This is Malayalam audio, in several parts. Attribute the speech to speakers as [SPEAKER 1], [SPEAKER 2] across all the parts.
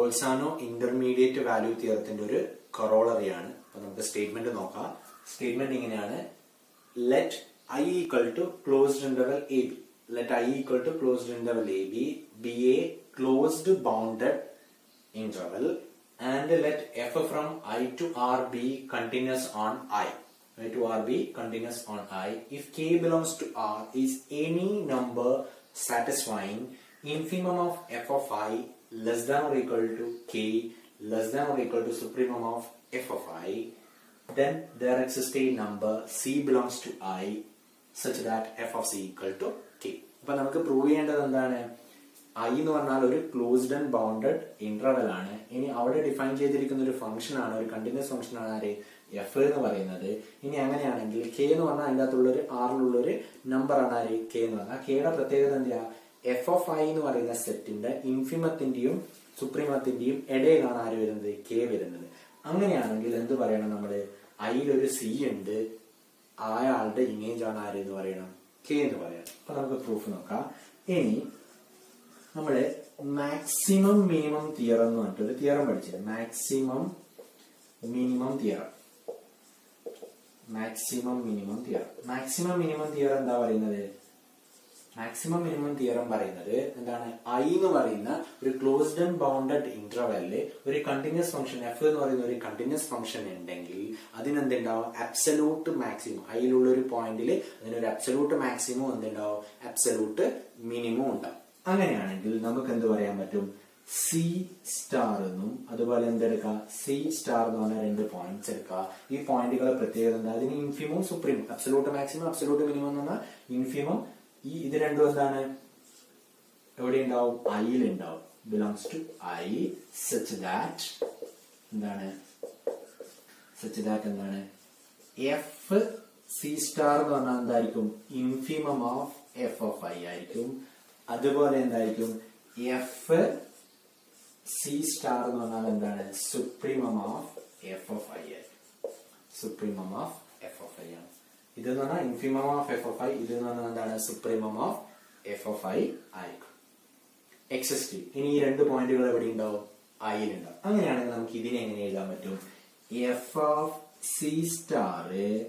[SPEAKER 1] ബോൾസാനോ ഇന്റർമീഡിയറ്റ് വാല്യൂ തിയറത്തിന്റെ ഒരു കൊറോളറിയാണ് അപ്പൊ നമുക്ക് സ്റ്റേറ്റ്മെന്റ് നോക്കാം സ്റ്റേറ്റ്മെന്റ് ഇങ്ങനെയാണ് let I equal to closed interval A B let I equal to closed interval A B B A closed bounded interval and let f from i to r be continuous on i i to r be continuous on i if k belongs to r is any number satisfying infimum of f of i less than or equal to k less than or equal to supremum of f of i then there exists a number c belongs to i such that f of c equal to k അപ്പൊ നമുക്ക് പ്രൂവ് ചെയ്യേണ്ടത് എന്താണ് ഐ എന്ന് പറഞ്ഞാൽ ഒരു ക്ലോസ്ഡ് ആൻഡ് ബൗണ്ടഡ് ഇന്റർവൽ ആണ് ഇനി അവിടെ ഡിഫൈൻ ചെയ്തിരിക്കുന്ന ഒരു ഫംഗ്ഷൻ ആണ് ഒരു കണ്ടിന്യൂസ് ഫംഗ്ഷൻ ആണ് ആര് എഫ് എന്ന് പറയുന്നത് ഇനി അങ്ങനെയാണെങ്കിൽ കെ എന്ന് പറഞ്ഞാൽ അതിൻ്റെ അകത്തുള്ള ഒരു ആറിലുള്ള ഒരു നമ്പർ ആണ് ആര് കെ എന്ന് പറഞ്ഞാൽ കെയുടെ പ്രത്യേകത എന്താ എഫ് ഓഫ് ഐ എന്ന് പറയുന്ന സെറ്റിന്റെ ഇൻഫിമത്തിന്റെയും സുപ്രീമത്തിന്റെയും ഇടയിലാണ് ആര് വരുന്നത് കെ വരുന്നത് അങ്ങനെയാണെങ്കിൽ എന്ത് പറയണം നമ്മള് ഐയിലൊരു സി ഉണ്ട് അയാളുടെ ഇമേജ് ആണ് ആര് എന്ന് പറയണം കെ എന്ന് പറയാം അപ്പൊ നമുക്ക് പ്രൂഫ് നോക്കാം ഇനി നമ്മള് മാക്സിമം മിനിമം തിയറം എന്ന് പറഞ്ഞിട്ടൊരു തിയറം പഠിച്ചത് maximum minimum theorem maximum minimum theorem maximum minimum theorem എന്താ പറയുന്നത് മാക്സിമം മിനിമം തിയറം പറയുന്നത് എന്താണ് ഐ എന്ന് പറയുന്ന ഒരു ക്ലോസ്ഡ് ആൻഡ് ബൗണ്ടഡ് ഇന്റർവെല്ലില് ഒരു കണ്ടിന്യൂസ് ഫംഗ്ഷൻ എഫ് എന്ന് പറയുന്ന ഒരു കണ്ടിന്യൂസ് ഫംഗ്ഷൻ ഉണ്ടെങ്കിൽ അതിനെന്തുണ്ടാവും അബ്സലൂട്ട് മാക്സിമം അതിലുള്ള ഒരു പോയിന്റിൽ അതിനൊരു അബ്സലൂട്ട് മാക്സിമം എന്തുണ്ടാവും അബ്സലൂട്ട് മിനിമം ഉണ്ടാവും അങ്ങനെയാണെങ്കിൽ നമുക്ക് എന്ത് പറയാൻ പറ്റും സി സ്റ്റാർ എന്നും അതുപോലെ എന്തെടുക്കാം സി സ്റ്റാർ എന്ന് പറഞ്ഞ രണ്ട് പോയിന്റ്സ് എടുക്കുക ഈ പോയിന്റുകളെ പ്രത്യേകത എന്താ അതിന് infimum supreme absolute maximum absolute minimum എന്ന് പറഞ്ഞാൽ ഇൻഫിമം ഈ ഇത് രണ്ടും എന്താണ് എവിടെ ഉണ്ടാവും ഐയിൽ ഉണ്ടാവും belongs to I such that എന്താണ് സച്ച് ദാറ്റ് എന്താണ് എഫ് സി സ്റ്റാർ എന്ന് പറഞ്ഞാൽ എന്തായിരിക്കും infimum of F of I ആയിരിക്കും അതുപോലെ എന്തായിരിക്കും എഫ് സി സ്റ്റാർ എന്ന് പറഞ്ഞാൽ എന്താണ് supremum of F of I ആയിരിക്കും supremum of F of I ആണ് ഇതെന്ന് പറഞ്ഞാൽ infimum of F of I ഇതെന്ന് പറഞ്ഞാൽ എന്താണ് supremum of F of I ആയിരിക്കും എക്സിസ്റ്റ് ഇനി ഈ രണ്ട് പോയിന്റുകൾ എവിടെ ഉണ്ടാവും ഐയിലുണ്ടാവും അങ്ങനെയാണെങ്കിൽ നമുക്ക് ഇതിനെ എങ്ങനെ എഴുതാൻ പറ്റും F of C star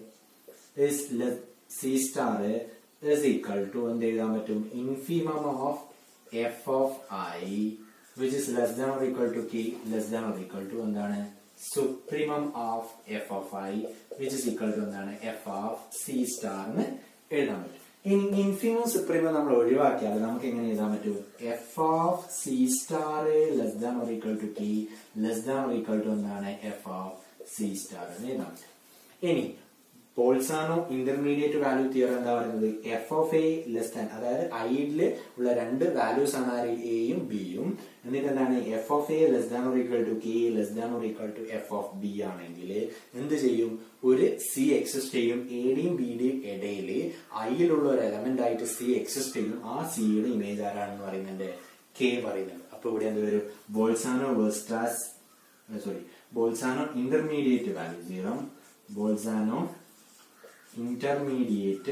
[SPEAKER 1] C star is equal to എന്ത് എഴുതാൻ പറ്റും infimum of F of I which is less than or equal to K less than or equal to എന്താണ് supremum of F of I which is equal to എന്താണ് എഫ് ഓഫ് സി സ്റ്റാർ എന്ന് എഴുതാൻ പറ്റും ഇനി ഇൻഫിമം സുപ്രീമം നമ്മൾ ഒഴിവാക്കിയാൽ നമുക്ക് എങ്ങനെ എഴുതാൻ പറ്റും F of C star less than or equal to K less than or equal to എന്താണ് എഫ് ഓഫ് സി സ്റ്റാർ എന്ന് എഴുതാൻ പറ്റും ഇനി പോൾസാണോ ഇന്റർമീഡിയറ്റ് വാല്യൂ തിയർ എന്താ പറയുന്നത് F of A less than അതായത് ഐഡില് ഉള്ള രണ്ട് വാല്യൂസ് ആണ് ആര് എയും ബിയും എന്നിട്ട് എന്താണ് F of A less than or equal to K less than or equal to F of B ആണെങ്കിൽ എന്ത് ചെയ്യും ഒരു സി എക്സിസ്റ്റ് ചെയ്യും എയുടെയും ബിയുടെയും ഇടയിൽ ഐയിലുള്ള ഒരു എലമെന്റ് ആയിട്ട് സി എക്സിസ്റ്റ് ചെയ്യും ആ സിയുടെ ഇമേജ് ആരാണെന്ന് പറയുന്നുണ്ട് കെ പറയുന്നുണ്ട് അപ്പൊ ഇവിടെ എന്ത് വരും Bolzano Weierstrass sorry Bolzano intermediate value zero Bolzano intermediate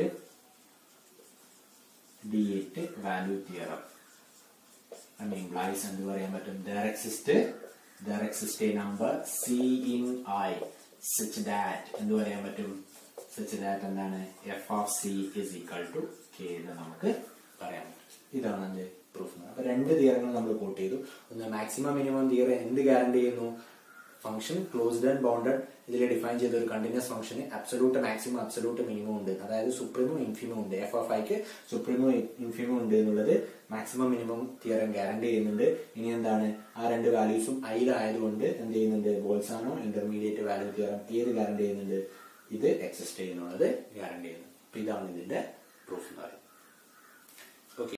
[SPEAKER 1] ഡിയേറ്റ് വാല്യൂ തിയറം and implies എന്ത് പറയാൻ പറ്റും there exist there exist a number c in i such that എന്ത് പറയാൻ പറ്റും such that എന്താണ് f of c is equal to k എന്ന് നമുക്ക് പറയാൻ പറ്റും ഇതാണ് എന്ത് പ്രൂഫ് അപ്പൊ രണ്ട് തിയറങ്ങൾ നമ്മൾ കോട്ട് ചെയ്തു ഒന്ന് മാക്സിമം മിനിമം തിയർ എന്ത് ഗ്യാരണ്ടി ചെയ്യുന്നു ഫംഗ്ഷൻ ക്ലോസ്ഡ് ആൻഡ് ബൗണ്ടഡ് ഇതിൽ ഡിഫൈൻ ചെയ്ത ഒരു കണ്ടിന്യൂസ് ഫംഗ്ഷന് അബ്സലൂട്ട് മാക്സിമം അബ്സലൂട്ട് മിനിമം ഉണ്ട് അതായത് സുപ്രീമോ ഇൻഫിമോ ഉണ്ട് എഫ് ഓഫ് ഐക്ക് സുപ്രീമോ ഇൻഫിമോ ഉണ്ട് എന്നുള്ളത് മാക്സിമം മിനിമം തിയറം ഗ്യാരണ്ടി ചെയ്യുന്നുണ്ട് ഇനി എന്താണ് ആ രണ്ട് വാല്യൂസും ഐയിലായതുകൊണ്ട് എന്ത് ചെയ്യുന്നുണ്ട് ബോൾസാണോ ഇന്റർമീഡിയറ്റ് വാല്യൂ തിയറം ഏത് ഗ്യാരണ്ടി ചെയ്യുന്നുണ്ട് ഇത് എക്സിസ്റ്റ് ചെയ്യുന്നുള്ളത് ഗ്യാരണ്ടി ചെയ്യുന്നു അപ്പൊ ഇതാണ് ഇതിന്റെ പ്രൂഫ് എന്ന് പറയുന്നത്